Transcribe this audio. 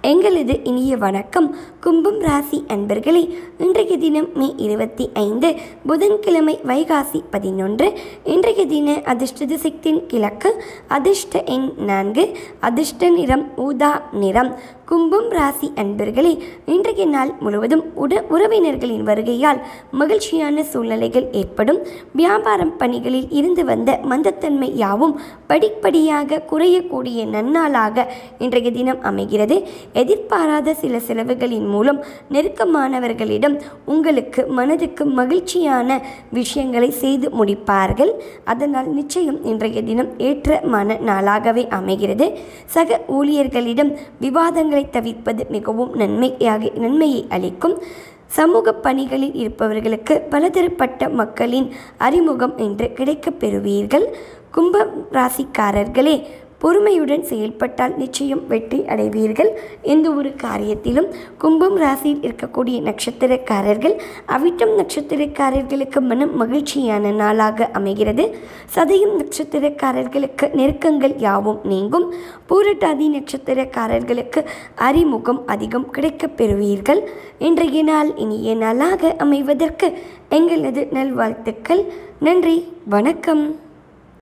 எங்களது இனிய வணக்கம் கும்பம் ராசி அன்பர்களே இன்றைய தினம் மே இருபத்தி ஐந்து புதன்கிழமை வைகாசி பதினொன்று இன்றைய தின அதிர்ஷ்ட திசைத்தின் கிழக்கு அதிர்ஷ்ட எண் நான்கு அதிர்ஷ்ட நிறம் ஊதா நிறம் கும்பம் ராசி அன்பர்களே இன்றைய நாள் முழுவதும் உட உறவினர்களின் வருகையால் மகிழ்ச்சியான சூழ்நிலைகள் ஏற்படும் வியாபாரம் பணிகளில் இருந்து வந்த மந்தத்தன்மை யாவும் படிப்படியாக குறையக்கூடிய நன்னாளாக இன்றைய தினம் அமைகிறது எதிர்பாராத சில செலவுகளின் மூலம் நெருக்கமானவர்களிடம் உங்களுக்கு மனதுக்கு மகிழ்ச்சியான விஷயங்களை செய்து முடிப்பார்கள் அதனால் நிச்சயம் இன்றைய தினம் ஏற்ற மன நாளாகவே அமைகிறது சக ஊழியர்களிடம் விவாதங்களை தவிர்ப்பது மிகவும் நன்மையாக நன்மையை அளிக்கும் சமூக பணிகளில் இருப்பவர்களுக்கு பலதரப்பட்ட மக்களின் அறிமுகம் என்று கிடைக்கப் பெறுவீர்கள் கும்ப ராசிக்காரர்களே பொறுமையுடன் செயல்பட்டால் நிச்சயம் வெற்றி அடைவீர்கள் எந்த ஒரு காரியத்திலும் கும்பம் ராசியில் இருக்கக்கூடிய நட்சத்திரக்காரர்கள் அவிட்டம் நட்சத்திரக்காரர்களுக்கு மனம் மகிழ்ச்சியான நாளாக அமைகிறது சதயம் நட்சத்திரக்காரர்களுக்கு நெருக்கங்கள் யாவும் நீங்கும் பூரட்டாதி நட்சத்திரக்காரர்களுக்கு அறிமுகம் அதிகம் கிடைக்கப் பெறுவீர்கள் இன்றைய நாள் இனிய நாளாக அமைவதற்கு எங்களது நல்வாழ்த்துக்கள் நன்றி வணக்கம்